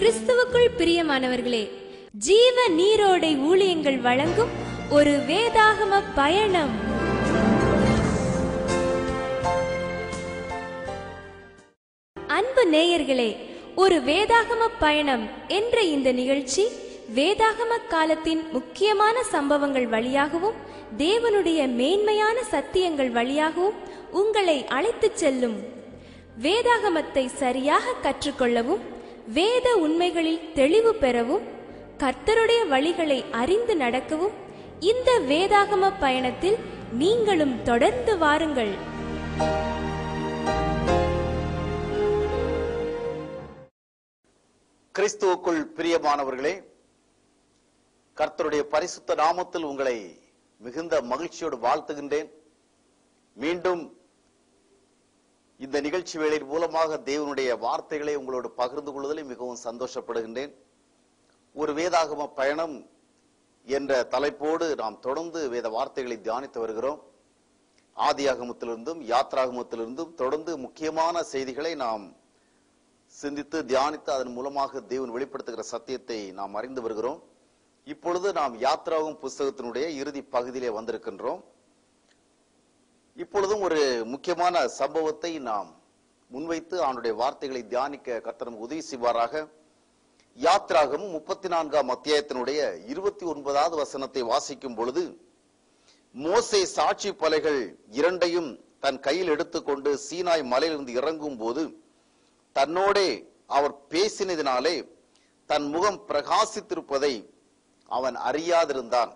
கிறிஸ்துவுக்குள் பிரியமானவர்களே ஜீவ நீரோடை ஊழியங்கள் வழங்கும் ஒரு வேதாகம பயணம் அன்பு நேயர்களே ஒரு வேதாகம பயணம் என்ற இந்த நிகழ்ச்சி வேதாகம காலத்தின் முக்கியமான சம்பவங்கள் வழியாகவும் தேவனுடைய மேன்மையான சத்தியங்கள் வழியாகவும் உங்களை அழைத்துச் செல்லும் வேதாகமத்தை சரியாக கற்றுக்கொள்ளவும் வேத உண்மைகளில் தெளிவு பெறவும் கர்த்தருடைய வழிகளை அறிந்து நடக்கவும் இந்த வேதாகம பயணத்தில் நீங்களும் தொடர்ந்து வாருங்கள் கிறிஸ்துவுக்குள் பிரியமானவர்களே கர்த்தருடைய பரிசுத்த நாமத்தில் உங்களை மிகுந்த மகிழ்ச்சியோடு வாழ்த்துகின்றேன் மீண்டும் இந்த நிகழ்ச்சி வேளையின் மூலமாக தேவனுடைய வார்த்தைகளை உங்களோடு பகிர்ந்து கொள்வதில் மிகவும் சந்தோஷப்படுகின்றேன் ஒரு வேதாகம பயணம் என்ற தலைப்போடு நாம் தொடர்ந்து வேத வார்த்தைகளை தியானித்து வருகிறோம் ஆதியாகமத்திலிருந்தும் யாத்ராகமத்திலிருந்தும் தொடர்ந்து முக்கியமான செய்திகளை நாம் சிந்தித்து தியானித்து அதன் மூலமாக தேவன் வெளிப்படுத்துகிற சத்தியத்தை நாம் அறிந்து வருகிறோம் இப்பொழுது நாம் யாத்ராவும் புஸ்தகத்தினுடைய இறுதி பகுதியிலே வந்திருக்கின்றோம் இப்பொழுதும் ஒரு முக்கியமான சம்பவத்தை நாம் முன்வைத்து அவனுடைய வார்த்தைகளை தியானிக்க கர்த்தர் உதவி செய்வாராக யாத்ராகமும் முப்பத்தி நான்காம் அத்தியாயத்தினுடைய இருபத்தி ஒன்பதாவது வசனத்தை வாசிக்கும் பொழுது மோசே சாட்சி பலைகள் இரண்டையும் தன் கையில் எடுத்துக்கொண்டு சீனாய் மலையிலிருந்து இறங்கும் போது தன்னோடே அவர் பேசினதினாலே தன் முகம் பிரகாசித்திருப்பதை அவன் அறியாதிருந்தான்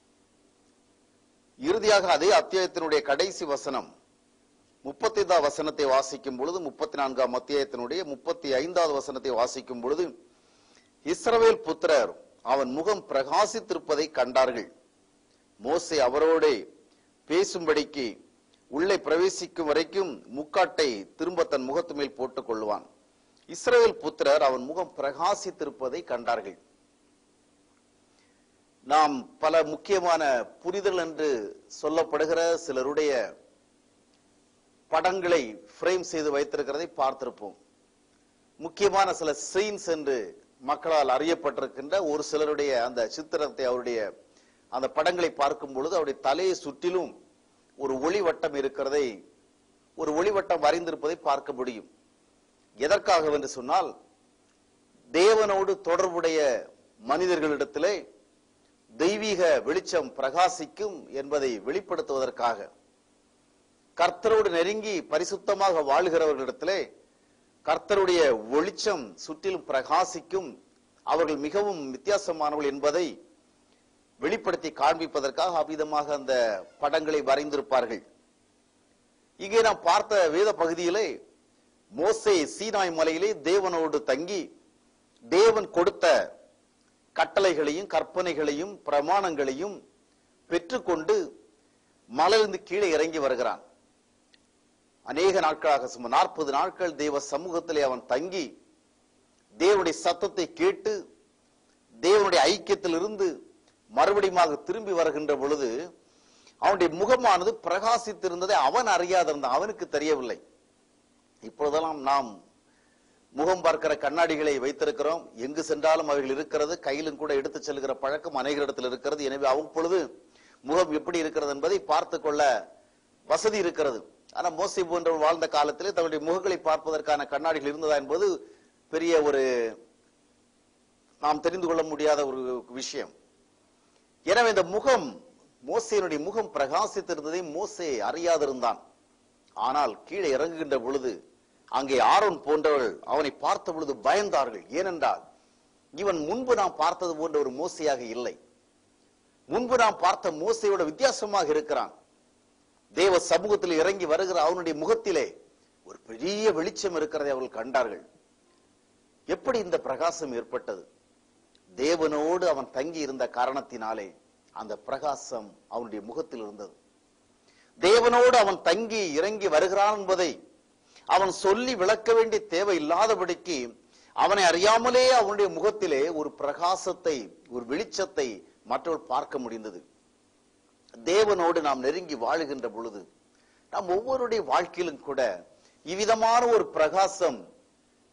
இறுதியாக அதே அத்தியாயத்தினுடைய கடைசி வசனம் முப்பத்தி ஐந்தாவது வசனத்தை வாசிக்கும் பொழுது முப்பத்தி நான்காம் அத்தியாயத்தினுடைய முப்பத்தி ஐந்தாவது வசனத்தை வாசிக்கும் பொழுது இஸ்ரவேல் புத்திரர் அவன் முகம் பிரகாசித்திருப்பதை கண்டார்கள் மோசே அவரோடே பேசும்படிக்கு உள்ளே பிரவேசிக்கும் வரைக்கும் முக்காட்டை திரும்ப தன் முகத்து மேல் போட்டுக் கொள்வான் இஸ்ரவேல் புத்திரர் அவன் முகம் பிரகாசித்திருப்பதை கண்டார்கள் நாம் பல முக்கியமான புரிதல் என்று சொல்லப்படுகிற சிலருடைய படங்களை ஃப்ரேம் செய்து வைத்திருக்கிறதை பார்த்திருப்போம் முக்கியமான சில சீன்ஸ் என்று மக்களால் அறியப்பட்டிருக்கின்ற ஒரு சிலருடைய அந்த சித்திரத்தை அவருடைய அந்த படங்களை பார்க்கும் பொழுது அவருடைய தலையை சுற்றிலும் ஒரு ஒளிவட்டம் இருக்கிறதை ஒரு ஒளிவட்டம் வரைந்திருப்பதை பார்க்க முடியும் எதற்காக என்று சொன்னால் தேவனோடு தொடர்புடைய மனிதர்களிடத்திலே தெய்வீக வெளிச்சம் பிரகாசிக்கும் என்பதை வெளிப்படுத்துவதற்காக கர்த்தரோடு நெருங்கி பரிசுத்தமாக வாழ்கிறவர்களிடத்திலே கர்த்தருடைய வெளிச்சம் சுற்றிலும் பிரகாசிக்கும் அவர்கள் மிகவும் வித்தியாசமானவர்கள் என்பதை வெளிப்படுத்தி காண்பிப்பதற்காக அவ்விதமாக அந்த படங்களை வரைந்திருப்பார்கள் இங்கே நாம் பார்த்த வேத பகுதியிலே மோசே சீனாய் மலையிலே தேவனோடு தங்கி தேவன் கொடுத்த கட்டளைகளையும் கற்பனைகளையும் பிரமாணங்களையும் பெற்றுக்கொண்டு மலையிலிருந்து கீழே இறங்கி வருகிறான் அநேக நாட்களாக சுமார் நாற்பது நாட்கள் தேவ சமூகத்திலே அவன் தங்கி தேவனுடைய சத்தத்தை கேட்டு தேவனுடைய ஐக்கியத்திலிருந்து மறுபடியும் திரும்பி வருகின்ற பொழுது அவனுடைய முகமானது பிரகாசித்திருந்ததை அவன் அறியாதிருந்தான் அவனுக்கு தெரியவில்லை இப்பொழுதெல்லாம் நாம் முகம் பார்க்கிற கண்ணாடிகளை வைத்திருக்கிறோம் எங்கு சென்றாலும் அவைகள் இருக்கிறது கையிலும் கூட எடுத்து செல்கிற பழக்கம் அநேகரிடத்தில் இருக்கிறது எனவே அவ்வப்பொழுது முகம் எப்படி இருக்கிறது என்பதை பார்த்து கொள்ள வசதி இருக்கிறது ஆனா மோசி போன்றவர் வாழ்ந்த காலத்திலே தன்னுடைய முகங்களை பார்ப்பதற்கான கண்ணாடிகள் இருந்ததா என்பது பெரிய ஒரு நாம் தெரிந்து கொள்ள முடியாத ஒரு விஷயம் எனவே இந்த முகம் மோசையினுடைய முகம் பிரகாசித்திருந்ததை மோசே அறியாதிருந்தான் ஆனால் கீழே இறங்குகின்ற பொழுது அங்கே ஆரோன் போன்றவர்கள் அவனை பார்த்த பொழுது பயந்தார்கள் ஏனென்றால் இவன் முன்பு நாம் பார்த்தது போன்ற ஒரு மோசையாக இல்லை முன்பு நாம் பார்த்த மோசையோட வித்தியாசமாக இருக்கிறான் தேவ சமூகத்தில் இறங்கி வருகிற அவனுடைய முகத்திலே ஒரு பெரிய வெளிச்சம் இருக்கிறதை அவர்கள் கண்டார்கள் எப்படி இந்த பிரகாசம் ஏற்பட்டது தேவனோடு அவன் தங்கி இருந்த காரணத்தினாலே அந்த பிரகாசம் அவனுடைய முகத்தில் இருந்தது தேவனோடு அவன் தங்கி இறங்கி வருகிறான் என்பதை அவன் சொல்லி விளக்க வேண்டிய தேவை இல்லாதபடிக்கு அவனை அறியாமலே அவனுடைய முகத்திலே ஒரு பிரகாசத்தை ஒரு வெளிச்சத்தை மற்றவர்கள் பார்க்க முடிந்தது தேவனோடு நாம் நெருங்கி வாழுகின்ற பொழுது நாம் ஒவ்வொருடைய வாழ்க்கையிலும் கூட இவ்விதமான ஒரு பிரகாசம்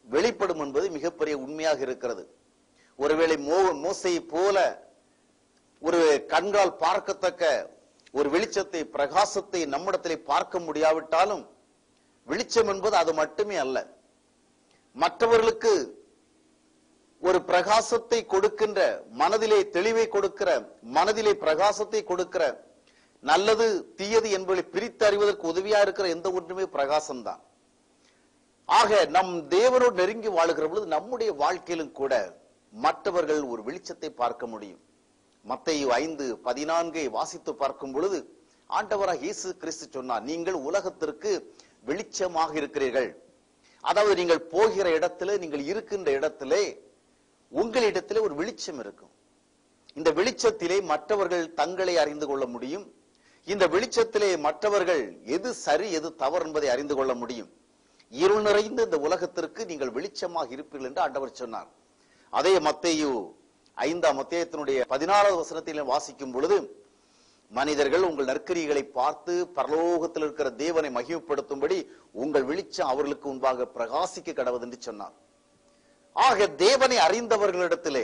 வெளிப்படும் என்பது மிகப்பெரிய உண்மையாக இருக்கிறது ஒருவேளை மோ மோசையை போல ஒரு கண்கால் பார்க்கத்தக்க ஒரு வெளிச்சத்தை பிரகாசத்தை நம்மிடத்திலே பார்க்க முடியாவிட்டாலும் வெளிச்சம் என்பது அது மட்டுமே அல்ல மற்றவர்களுக்கு ஒரு பிரகாசத்தை கொடுக்கின்ற மனதிலே தெளிவை கொடுக்கிற மனதிலே பிரகாசத்தை கொடுக்கிற நல்லது தீயது என்பதை பிரித்து அறிவதற்கு உதவியா இருக்கிற எந்த ஒன்றுமே பிரகாசம்தான் ஆக நம் தேவனோடு நெருங்கி வாழுகிற பொழுது நம்முடைய வாழ்க்கையிலும் கூட மற்றவர்கள் ஒரு வெளிச்சத்தை பார்க்க முடியும் மத்தேயு ஐந்து பதினான்கை வாசித்து பார்க்கும் பொழுது ஆண்டவராக இயேசு கிறிஸ்து சொன்னார் நீங்கள் உலகத்திற்கு வெளிச்சமாக இருக்கிறீர்கள் அதாவது நீங்கள் போகிற இடத்திலே நீங்கள் இருக்கின்ற இடத்திலே உங்களிடத்திலே ஒரு வெளிச்சம் இருக்கும் இந்த வெளிச்சத்திலே மற்றவர்கள் தங்களை அறிந்து கொள்ள முடியும் இந்த வெளிச்சத்திலே மற்றவர்கள் எது சரி எது தவறு என்பதை அறிந்து கொள்ள முடியும் இருள் நிறைந்த இந்த உலகத்திற்கு நீங்கள் வெளிச்சமாக இருப்பீர்கள் என்று ஆண்டவர் சொன்னார் அதே மத்தேயு ஐந்தாம் மத்தேயத்தினுடைய பதினாறாவது வசனத்தில் வாசிக்கும் பொழுது மனிதர்கள் உங்கள் நற்கரிகளை பார்த்து பரலோகத்தில் இருக்கிற தேவனை மகிமைப்படுத்தும்படி உங்கள் வெளிச்சம் அவர்களுக்கு முன்பாக பிரகாசிக்க கடவுது என்று சொன்னார் ஆக தேவனை அறிந்தவர்களிடத்திலே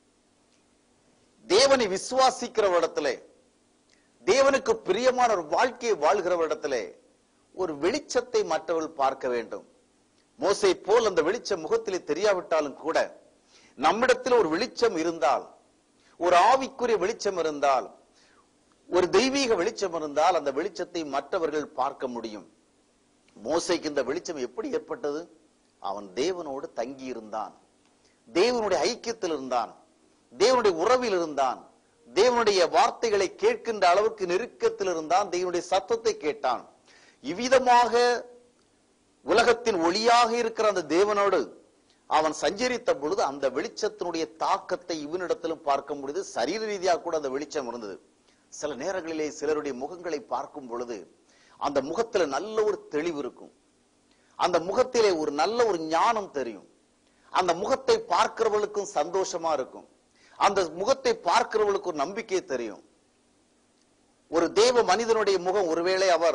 தேவனை விசுவாசிக்கிறவரிடத்திலே தேவனுக்கு பிரியமான ஒரு வாழ்க்கையை வாழ்கிறவரிடத்திலே ஒரு வெளிச்சத்தை மற்றவர்கள் பார்க்க வேண்டும் மோசை போல் அந்த வெளிச்சம் முகத்திலே தெரியாவிட்டாலும் கூட நம்மிடத்தில் ஒரு வெளிச்சம் இருந்தால் ஒரு ஆவிக்குரிய வெளிச்சம் இருந்தால் ஒரு தெய்வீக வெளிச்சம் இருந்தால் அந்த வெளிச்சத்தை மற்றவர்கள் பார்க்க முடியும் மோசைக்கு இந்த வெளிச்சம் எப்படி ஏற்பட்டது அவன் தேவனோடு தங்கி இருந்தான் தேவனுடைய ஐக்கியத்தில் இருந்தான் தேவனுடைய உறவில் இருந்தான் தேவனுடைய வார்த்தைகளை கேட்கின்ற அளவுக்கு நெருக்கத்தில் இருந்தான் தேவனுடைய சத்தத்தை கேட்டான் இவ்விதமாக உலகத்தின் ஒளியாக இருக்கிற அந்த தேவனோடு அவன் சஞ்சரித்த பொழுது அந்த வெளிச்சத்தினுடைய தாக்கத்தை இவனிடத்திலும் பார்க்க முடியுது சரீர ரீதியாக கூட அந்த வெளிச்சம் இருந்தது சில நேரங்களிலே சிலருடைய முகங்களை பார்க்கும் பொழுது அந்த முகத்துல நல்ல ஒரு தெளிவு இருக்கும் அந்த முகத்திலே ஒரு நல்ல ஒரு ஞானம் தெரியும் அந்த முகத்தை பார்க்கிறவர்களுக்கும் சந்தோஷமா இருக்கும் அந்த முகத்தை பார்க்கிறவர்களுக்கு ஒரு நம்பிக்கை தெரியும் ஒரு தேவ மனிதனுடைய முகம் ஒருவேளை அவர்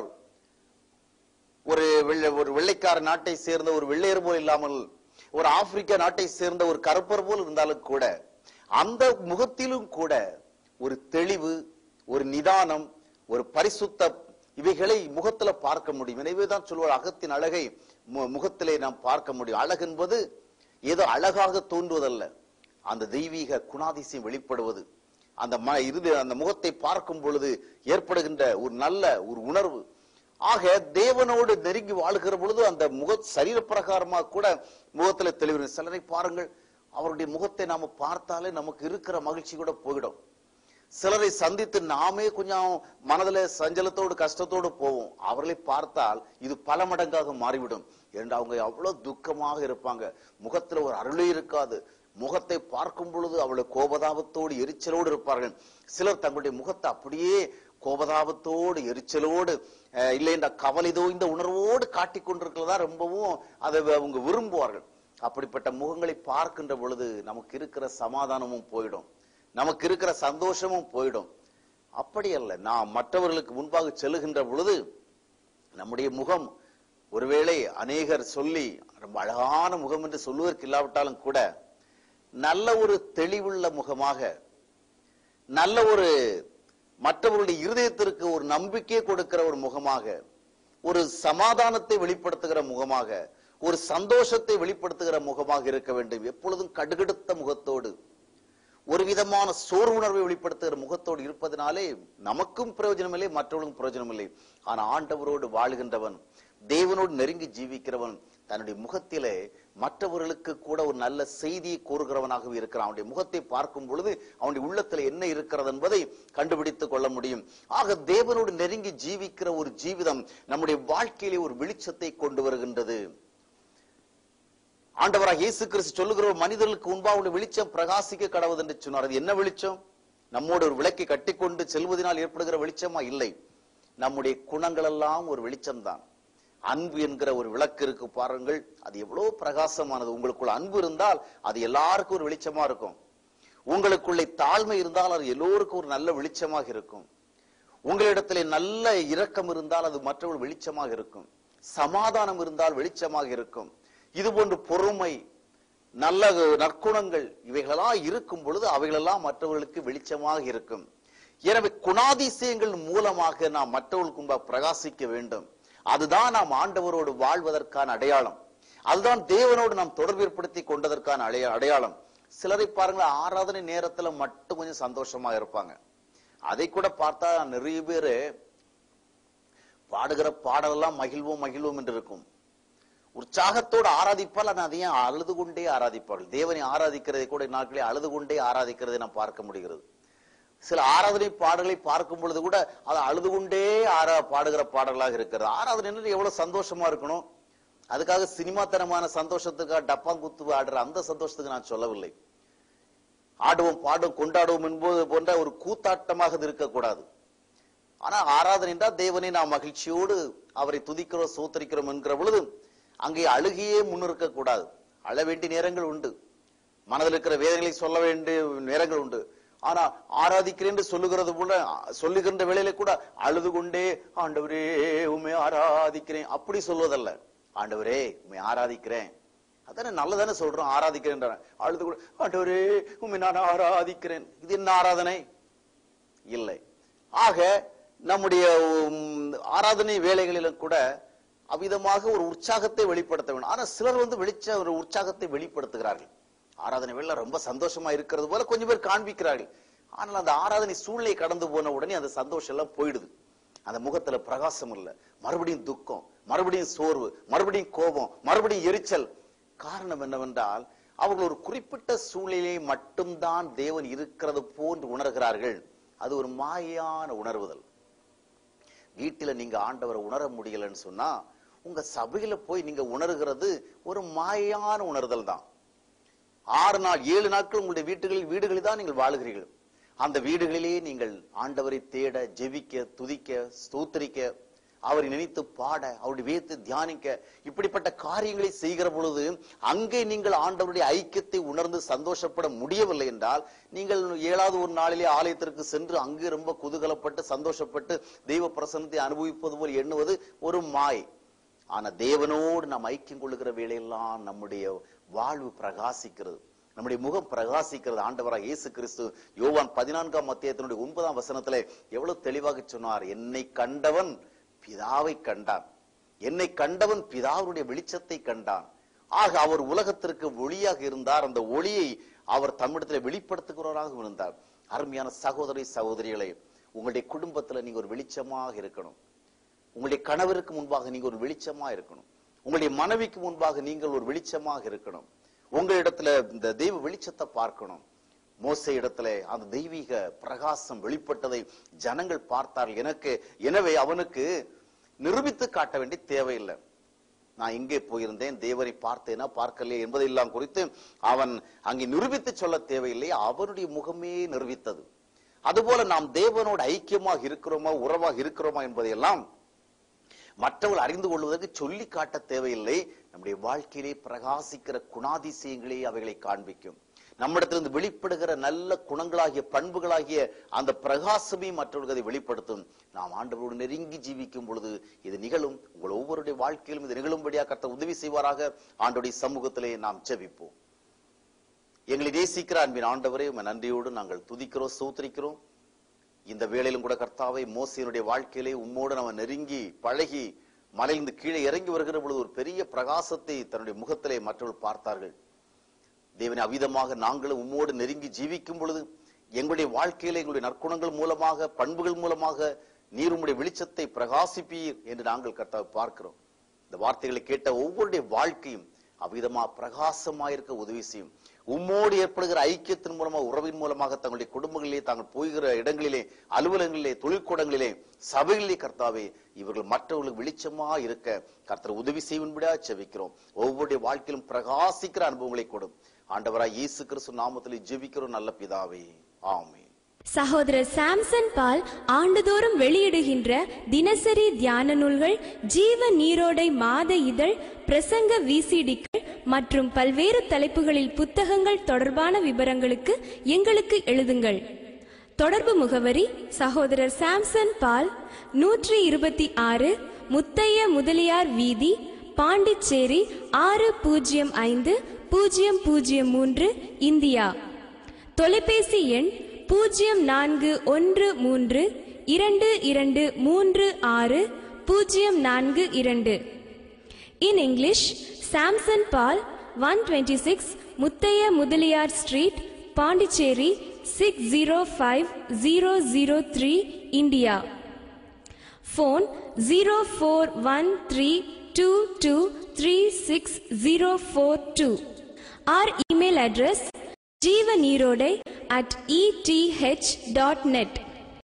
ஒரு வெள்ளை ஒரு வெள்ளைக்கார நாட்டை சேர்ந்த ஒரு வெள்ளையர் போல் இல்லாமல் ஒரு ஆப்பிரிக்க நாட்டை சேர்ந்த ஒரு கருப்பர் போல் இருந்தாலும் கூட அந்த முகத்திலும் கூட ஒரு தெளிவு ஒரு நிதானம் ஒரு பரிசுத்த இவைகளை முகத்துல பார்க்க முடியும் எனவேதான் சொல்வார் அகத்தின் அழகை மு- முகத்திலே நாம் பார்க்க முடியும் அழகு என்பது ஏதோ அழகாக தோன்றுவதல்ல அந்த தெய்வீக குணாதிசயம் வெளிப்படுவது அந்த ம இறுதி அந்த முகத்தை பார்க்கும் பொழுது ஏற்படுகின்ற ஒரு நல்ல ஒரு உணர்வு ஆக தேவனோடு நெருங்கி வாழுகிற பொழுது அந்த முக சரீர பிரகாரமா கூட முகத்துல தெளிவு சிலரை பாருங்கள் அவருடைய முகத்தை நாம பார்த்தாலே நமக்கு இருக்கிற மகிழ்ச்சி கூட போயிடும் சிலரை சந்தித்து நாமே கொஞ்சம் மனதில் சஞ்சலத்தோடு கஷ்டத்தோடு போவோம் அவர்களை பார்த்தால் இது பல மடங்காக மாறிவிடும் என்று அவங்க அவ்வளவு துக்கமாக இருப்பாங்க முகத்துல ஒரு அருளே இருக்காது முகத்தை பார்க்கும் பொழுது அவளை கோபதாபத்தோடு எரிச்சலோடு இருப்பார்கள் சிலர் தங்களுடைய முகத்தை அப்படியே கோபதாபத்தோடு எரிச்சலோடு அஹ், இல்லை என்ற கவலை தோய்ந்த உணர்வோடு காட்டிக் கொண்டிருக்கிறதா ரொம்பவும் அதை அவங்க விரும்புவார்கள் அப்படிப்பட்ட முகங்களை பார்க்கின்ற பொழுது நமக்கு இருக்கிற சமாதானமும் போயிடும் நமக்கு இருக்கிற சந்தோஷமும் போயிடும் அப்படி அல்ல நாம் மற்றவர்களுக்கு முன்பாக செல்லுகின்ற பொழுது நம்முடைய முகம் ஒருவேளை அநேகர் சொல்லி ரொம்ப அழகான முகம் என்று சொல்லுவதற்கு இல்லாவிட்டாலும் கூட நல்ல ஒரு தெளிவுள்ள முகமாக நல்ல ஒரு மற்றவர்களுடைய இருதயத்திற்கு ஒரு நம்பிக்கை கொடுக்கிற ஒரு முகமாக ஒரு சமாதானத்தை வெளிப்படுத்துகிற முகமாக ஒரு சந்தோஷத்தை வெளிப்படுத்துகிற முகமாக இருக்க வேண்டும் எப்பொழுதும் கடுகடுத்த முகத்தோடு ஒரு விதமான சோர்வுணர்வை வெளிப்படுத்துகிற முகத்தோடு இருப்பதனாலே நமக்கும் பிரயோஜனம் இல்லை மற்றவர்களுக்கும் பிரயோஜனம் இல்லை ஆனா ஆண்டவரோடு வாழுகின்றவன் தேவனோடு நெருங்கி ஜீவிக்கிறவன் தன்னுடைய முகத்திலே மற்றவர்களுக்கு கூட ஒரு நல்ல செய்தியை கூறுகிறவனாகவே இருக்கிறான் அவனுடைய முகத்தை பார்க்கும் பொழுது அவனுடைய உள்ளத்துல என்ன இருக்கிறது என்பதை கண்டுபிடித்துக் கொள்ள முடியும் ஆக தேவனோடு நெருங்கி ஜீவிக்கிற ஒரு ஜீவிதம் நம்முடைய வாழ்க்கையிலே ஒரு வெளிச்சத்தை கொண்டு வருகின்றது ஆண்டவராக இயேசு கிறிஸ்து சொல்லுகிற ஒரு மனிதர்களுக்கு முன்பா உள்ள வெளிச்சம் பிரகாசிக்க கடவுது என்று சொன்னார் அது என்ன வெளிச்சம் நம்மோடு ஒரு விளக்கை கட்டிக்கொண்டு செல்வதனால் ஏற்படுகிற வெளிச்சமா இல்லை நம்முடைய குணங்கள் எல்லாம் ஒரு வெளிச்சம்தான் அன்பு என்கிற ஒரு விளக்கு இருக்கு பாருங்கள் அது எவ்வளவு பிரகாசமானது உங்களுக்குள்ள அன்பு இருந்தால் அது எல்லாருக்கும் ஒரு வெளிச்சமா இருக்கும் உங்களுக்குள்ளே தாழ்மை இருந்தால் அது எல்லோருக்கும் ஒரு நல்ல வெளிச்சமாக இருக்கும் உங்களிடத்திலே நல்ல இரக்கம் இருந்தால் அது மற்றவர்கள் வெளிச்சமாக இருக்கும் சமாதானம் இருந்தால் வெளிச்சமாக இருக்கும் இது போன்று பொறுமை நல்ல நற்குணங்கள் இவைகளெல்லாம் இருக்கும் பொழுது அவைகளெல்லாம் மற்றவர்களுக்கு வெளிச்சமாக இருக்கும் எனவே குணாதிசயங்கள் மூலமாக நாம் மற்றவர்களுக்கு முன்பாக பிரகாசிக்க வேண்டும் அதுதான் நாம் ஆண்டவரோடு வாழ்வதற்கான அடையாளம் அதுதான் தேவனோடு நாம் தொடர்பு ஏற்படுத்தி கொண்டதற்கான அடைய- அடையாளம் சிலரை பாருங்களேன் ஆராதனை நேரத்துல மட்டும் கொஞ்சம் சந்தோஷமா இருப்பாங்க அதை கூட பார்த்தா நிறைய பேரு பாடுகிற பாடலெல்லாம் மகிழ்வோம் மகிழ்வோம் என்று இருக்கும் உற்சாகத்தோடு ஆராதிப்பால் ஆனால் அதையும் அழுது கொண்டே ஆராதிப்பார்கள் தேவனை ஆராதிக்கிறதை கூட நாட்களே அழுது கொண்டே ஆராதிக்கிறதை நாம் பார்க்க முடிகிறது சில ஆராதனை பாடல்களை பார்க்கும் பொழுது கூட அதை அழுது கொண்டே ஆரா பாடுகிற பாடல்களாக இருக்கிறது ஆராதனை என்னது எவ்வளவு சந்தோஷமா இருக்கணும் அதுக்காக சினிமாத்தனமான சந்தோஷத்துக்காக டப்பாங்குத்து ஆடுற அந்த சந்தோஷத்துக்கு நான் சொல்லவில்லை ஆடுவோம் பாடுவோம் கொண்டாடுவோம் என்பது போன்ற ஒரு கூத்தாட்டமாக இது இருக்கக்கூடாது ஆனா ஆராதனை என்றால் தேவனை நாம் மகிழ்ச்சியோடு அவரை துதிக்கிறோம் சோத்தரிக்கிறோம் என்கிற பொழுது அங்கே அழுகியே முன்னிருக்க கூடாது அழ வேண்டிய நேரங்கள் உண்டு மனதில் இருக்கிற வேதனைகளை சொல்ல வேண்டிய நேரங்கள் உண்டு ஆனா ஆராதிக்கிறேன் என்று சொல்லுகிறது போல சொல்லுகின்ற வேளையில கூட அழுது கொண்டே ஆண்டவரே உண்மை ஆராதிக்கிறேன் அப்படி சொல்வதல்ல ஆண்டவரே உண்மை ஆராதிக்கிறேன் அதானே நல்லதானே சொல்றோம் ஆராதிக்கிறேன் அழுது கூட ஆண்டவரே உண்மை நான் ஆராதிக்கிறேன் இது என்ன ஆராதனை இல்லை ஆக நம்முடைய உம், ஆராதனை வேலைகளிலும் கூட அவ்விதமாக ஒரு உற்சாகத்தை வெளிப்படுத்த வேண்டும் ஆனா சிலர் வந்து வெளிச்ச ஒரு உற்சாகத்தை வெளிப்படுத்துகிறார்கள் ஆராதனை வேலை ரொம்ப சந்தோஷமா இருக்கிறது போல கொஞ்சம் பேர் காண்பிக்கிறார்கள் ஆனால் அந்த ஆராதனை சூழ்நிலை கடந்து போன உடனே அந்த சந்தோஷம் எல்லாம் போயிடுது அந்த முகத்துல பிரகாசம் இல்ல மறுபடியும் துக்கம் மறுபடியும் சோர்வு மறுபடியும் கோபம் மறுபடியும் எரிச்சல் காரணம் என்னவென்றால் அவர்கள் ஒரு குறிப்பிட்ட சூழ்நிலையை மட்டும்தான் தேவன் இருக்கிறது போன்று உணர்கிறார்கள் அது ஒரு மாயான உணர்வுதல் வீட்டில நீங்க ஆண்டவரை உணர முடியலன்னு சொன்னா உங்க சபையில போய் நீங்க உணர்கிறது ஒரு மாயான உணர்தல் தான் ஆறு நாள் ஏழு நாட்கள் உங்களுடைய வீட்டுகளில் வீடுகளில் தான் நீங்கள் வாழுகிறீர்கள் அந்த வீடுகளிலேயே நீங்கள் ஆண்டவரை தேட ஜெபிக்க துதிக்க ஸ்தோத்திரிக்க அவரை நினைத்து பாட அவருடைய வேத்து தியானிக்க இப்படிப்பட்ட காரியங்களை செய்கிற பொழுது அங்கே நீங்கள் ஆண்டவருடைய ஐக்கியத்தை உணர்ந்து சந்தோஷப்பட முடியவில்லை என்றால் நீங்கள் ஏழாவது ஒரு நாளிலே ஆலயத்திற்கு சென்று அங்கே ரொம்ப குதூகலப்பட்டு சந்தோஷப்பட்டு தெய்வ பிரசன்னத்தை அனுபவிப்பது போல் எண்ணுவது ஒரு மாய் ஆனா தேவனோடு நாம் ஐக்கியம் கொள்ளுகிற வேளையெல்லாம் நம்முடைய வாழ்வு பிரகாசிக்கிறது நம்முடைய முகம் பிரகாசிக்கிறது ஆண்டவராக இயேசு கிறிஸ்து யோவான் பதினான்காம் அத்தியாயத்தினுடைய ஒன்பதாம் வசனத்திலே எவ்வளவு தெளிவாக சொன்னார் என்னை கண்டவன் பிதாவை கண்டான் என்னை கண்டவன் பிதாவுடைய வெளிச்சத்தை கண்டான் ஆக அவர் உலகத்திற்கு ஒளியாக இருந்தார் அந்த ஒளியை அவர் தம்மிடத்தில் வெளிப்படுத்துகிறவராக இருந்தார் அருமையான சகோதரி சகோதரிகளே உங்களுடைய குடும்பத்துல நீங்க ஒரு வெளிச்சமாக இருக்கணும் உங்களுடைய கணவருக்கு முன்பாக நீங்க ஒரு வெளிச்சமா இருக்கணும் உங்களுடைய மனைவிக்கு முன்பாக நீங்கள் ஒரு வெளிச்சமாக இருக்கணும் உங்களிடத்துல இந்த தெய்வ வெளிச்சத்தை பார்க்கணும் மோசே இடத்துல அந்த தெய்வீக பிரகாசம் வெளிப்பட்டதை ஜனங்கள் பார்த்தார்கள் எனக்கு எனவே அவனுக்கு நிரூபித்து காட்ட வேண்டிய தேவையில்லை நான் இங்கே போயிருந்தேன் தேவனை பார்த்தேனா பார்க்கலையே என்பதெல்லாம் குறித்து அவன் அங்கே நிரூபித்து சொல்ல தேவையில்லை அவனுடைய முகமே நிரூபித்தது அதுபோல நாம் தேவனோடு ஐக்கியமாக இருக்கிறோமா உறவாக இருக்கிறோமா என்பதையெல்லாம் மற்றவர்கள் அறிந்து கொள்வதற்கு சொல்லி காட்ட தேவையில்லை நம்முடைய வாழ்க்கையிலே பிரகாசிக்கிற குணாதிசயங்களே அவைகளை காண்பிக்கும் நம்மிடத்திலிருந்து வெளிப்படுகிற நல்ல குணங்களாகிய பண்புகளாகிய அந்த பிரகாசமே மற்றவர்களுக்கு அதை வெளிப்படுத்தும் நாம் ஆண்டவரோடு நெருங்கி ஜீவிக்கும் பொழுது இது நிகழும் உங்கள் ஒவ்வொருடைய வாழ்க்கையிலும் இது நிகழும்படியாக கர்த்தர் உதவி செய்வாராக ஆண்டோடைய சமூகத்திலே நாம் ஜெபிப்போம் எங்களை நேசிக்கிற அன்பின் ஆண்டவரே உம்மை நன்றியோடு நாங்கள் துதிக்கிறோம் சூத்திரிக்கிறோம் இந்த வேளையிலும் கூட கர்த்தாவை மோசையினுடைய வாழ்க்கையிலே உம்மோடு நம்ம நெருங்கி பழகி மலையிலிருந்து கீழே இறங்கி வருகிற பொழுது ஒரு பெரிய பிரகாசத்தை தன்னுடைய முகத்திலே மற்றவர்கள் பார்த்தார்கள் தேவனை அவிதமாக நாங்களும் உம்மோடு நெருங்கி ஜீவிக்கும் பொழுது எங்களுடைய வாழ்க்கையில எங்களுடைய நற்குணங்கள் மூலமாக பண்புகள் மூலமாக நீர் உம்முடைய வெளிச்சத்தை பிரகாசிப்பீர் என்று நாங்கள் கர்த்தாவை பார்க்கிறோம் இந்த வார்த்தைகளை கேட்ட ஒவ்வொருடைய வாழ்க்கையும் அவ்விதமா பிரகாசமாயிருக்க உதவி செய்யும் உம்மோடு ஏற்படுகிற ஐக்கியத்தின் மூலமா உறவின் மூலமாக தங்களுடைய குடும்பங்களிலே தாங்கள் போகிற இடங்களிலே அலுவலகங்களிலே தொழிற்கூடங்களிலே சபைகளிலே கர்த்தாவே இவர்கள் மற்றவர்களுக்கு வெளிச்சமா இருக்க கர்த்தர் உதவி செய்வன்படியா செவிக்கிறோம் ஒவ்வொருடைய வாழ்க்கையிலும் பிரகாசிக்கிற அனுபவங்களை கொடும் ஆண்டவராய் இயேசு கிறிஸ்து நாமத்தில் ஜெபிக்கிறோம் நல்ல பிதாவே ஆமென் சகோதரர் சாம்சன் பால் ஆண்டுதோறும் வெளியிடுகின்ற தினசரி தியான நூல்கள் ஜீவ நீரோடை மாத இதழ் பிரசங்க விசிடிக்கள் மற்றும் பல்வேறு தலைப்புகளில் புத்தகங்கள் தொடர்பான விவரங்களுக்கு எங்களுக்கு எழுதுங்கள் தொடர்பு முகவரி சகோதரர் சாம்சன் பால் நூற்றி இருபத்தி ஆறு முத்தைய முதலியார் வீதி பாண்டிச்சேரி ஆறு பூஜ்ஜியம் ஐந்து பூஜ்ஜியம் பூஜ்ஜியம் மூன்று இந்தியா தொலைபேசி எண் பூஜ்ஜியம் நான்கு ஒன்று மூன்று இரண்டு இரண்டு மூன்று ஆறு பூஜ்ஜியம் நான்கு இரண்டு in English Samson Paul one twenty six Muthaiya Mudaliar street Pondicherry six zero five zero zero three India phone zero four one three two two three six zero four two or email address Jeeva Neerodai at ETH dot net